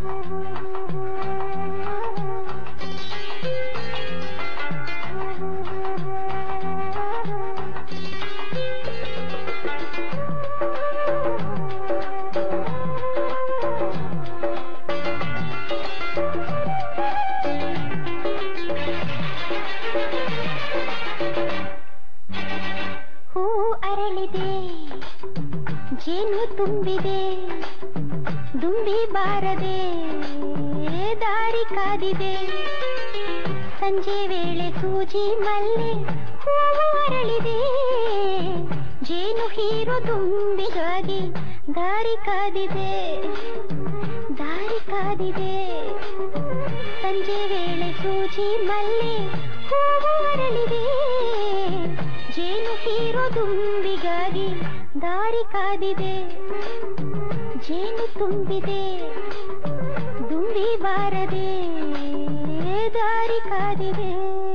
ಹೂ ಅರಳಿದೆ ಜೇನು ತುಂಬಿದೆ ದುಂಬಿ ಬಾರದೆ ದಾರಿ ಕಾದಿದೆ ಸಂಜೆ ವೇಳೆ ಸೂಜಿ ಮಲ್ಲೆ ಹೂವು ಅರಳಿದೆ ಜೇನು ಹೀರು ದುಂಬಿಗಾಗಿ ದಾರಿ ಕಾದಿದೆ ದಾರಿ ಕಾದಿದೆ ಸಂಜೆ ವೇಳೆ ಸೂಜಿ ಮಲ್ಲೆ ಹೂವು ಅರಳಿದೆ ಜೇನು ಹೀರೋ ದುಂಬಿಗಾಗಿ ದಾರಿ ಕಾದಿದೆ ಜೇನು ತುಂಬಿದೆ ದುಂಬಿ ಬಾರದೆ ದಾರಿ ಕಾದಿದೆ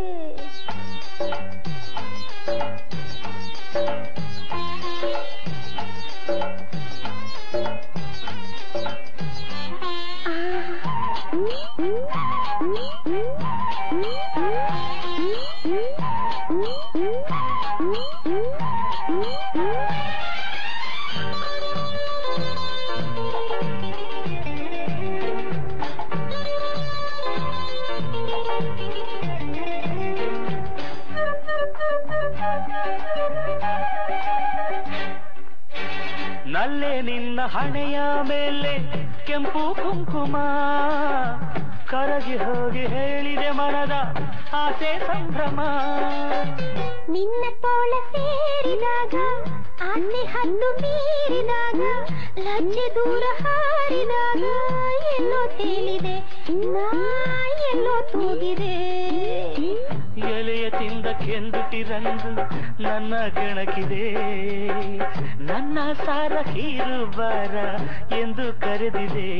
ನಲ್ಲೆ ನಿನ್ನ ಹಣೆಯ ಮೇಲೆ ಕೆಂಪು ಕುಂಕುಮ ಕರಗಿ ಹೋಗಿ ಹೇಳಿದೆ ಮನದ ಆಸೆ ಸಂಭ್ರಮ ನಿನ್ನ ತೋಳ ಸೇರಿದಾಗ ಆಸೆ ಹದ್ದು ಮೀರಿದಾಗ ಲಜ್ಜೆ ದೂರ ಹಾರಿದಾಗ ಎಲ್ಲೋ ತೇಲಿದೆ ನಾ ಎಲ್ಲೋ ತೂಗಿದೆ ಎಲೆಯ ತಿಂದ ಕೆಂದುಟಿ ರಂಗು ನನ್ನ ಕೆಣಕಿದೆ ನನ್ನ ಸಾರ ಹೀರು ಬಾರ ಎಂದು ಕರೆದಿದೆ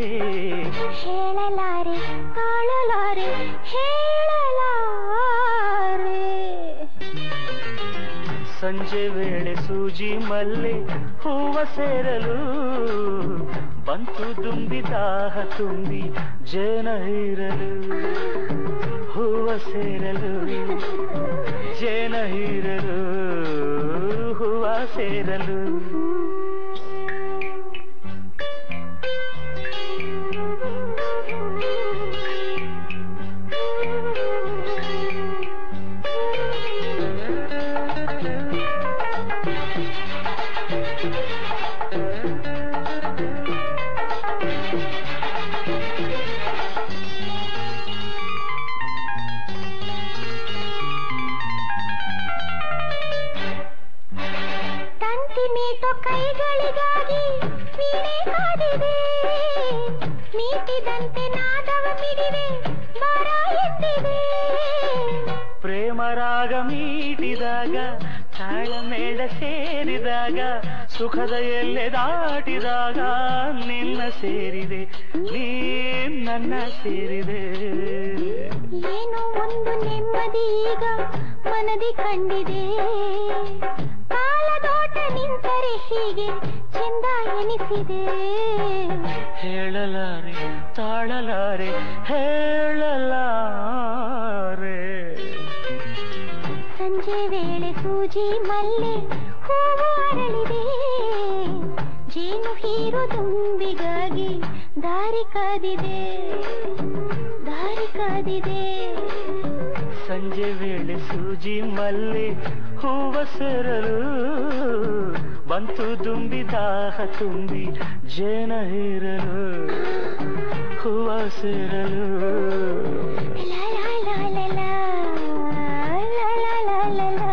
ಹೇಳಲಾರೆ ತಾಳಲಾರೆ ಹೇಳಲಾರೆ ಸಂಜೆ ವೇಳೆ ಸೂಜಿ ಮಲ್ಲೆ ಹೂವ ಸೇರಲು ಬಂತು ದುಂಬಿ ದಾಹ ತುಂಬಿ ಜೇನ ಹೀರಲು ಹೂವ ಸೇರಲು ಜೇನ ಹೀರಲು ಹೂವ ಸೇರಲು ತಂತಿ ಮೀಟೋ ಕೈಗಳಿಗಾಗಿ ವೀಣೆ ಕಾದಿದೆ ಮೀಟಿದಂತೆ ನಾದವ ಮಿಡಿವೆ ಬರ ಎದ್ದಿದೆ ಪ್ರೇಮ ರಾಗ ಮೀಟಿದಾಗ ತಾಳ ಮೇಳ ಸೇರಿದಾಗ ಸುಖದ ಎಲ್ಲೆ ದಾಟಿದಾಗ ನಿನ್ನ ಸೇರಿದೆ ನೀ ನನ್ನ ಸೇರಿದೆ ಏನೋ ಒಂದು ನೆಮ್ಮದಿ ಈಗ ಮನದಿ ಕಂಡಿದೆ ಕಾಲದೋಟ ನಿಂತರೆ ಹೀಗೆ ಚೆಂದ ಎನಿಸಿದೆ ಹೇಳಲಾರೆ ತಾಳಲಾರೆ ಹೇಳಲಾರೆ ಸಂಜೆ ವೇಳೆ ಸೂಜಿ ಮಲ್ಲೆ ಹೂವು ಅರಳಿದೆ ಜೇನು ಹೀರು ದುಂಬಿಗಾಗಿ ದಾರಿ ಕಾದಿದೆ ದಾರಿ ಕಾದಿದೆ ಸಂಜೆ ವೇಳೆ ಸೂಜಿ ಮಲ್ಲೆ ಹೂವ ಸೇರಲು ಬಂತು ದುಂಬಿ ದಾಹ ತುಂಬಿ ಜೇನ ಹೀರಲು ಹೂವ ಸೇರಲು ಲಾ ಲಾ ಲಾ ಲಾ ಲಾ ಲಾ ಲಾ ಲಾ ಲಾ ಲಾ